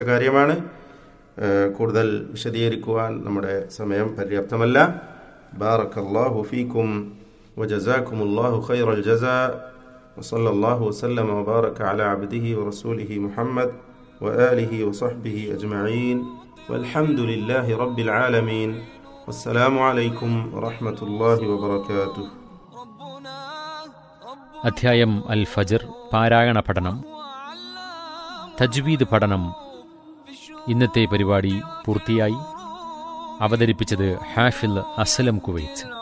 കാര്യമാണ് ഏഹ് കൂടുതൽ വിശദീകരിക്കുവാൻ നമ്മുടെ സമയം പര്യാപ്തമല്ല ബാറക്കല്ലാഹു ഫീക്കും وجزاكم الله خير الجزاء وصلى الله وسلم وبارك على عبده ورسوله محمد وآله وصحبه أجمعين والحمد لله رب العالمين والسلام عليكم ورحمة الله وبركاته അധ്യായം അൽ ഫജർ പാരായണ പഠനം തജ്വീദ് പഠനം ഇന്നത്തെ പരിപാടി പൂർത്തിയായി അവതരിപ്പിച്ചത് ഹാഫിൽ അസലം കുവൈത്ത്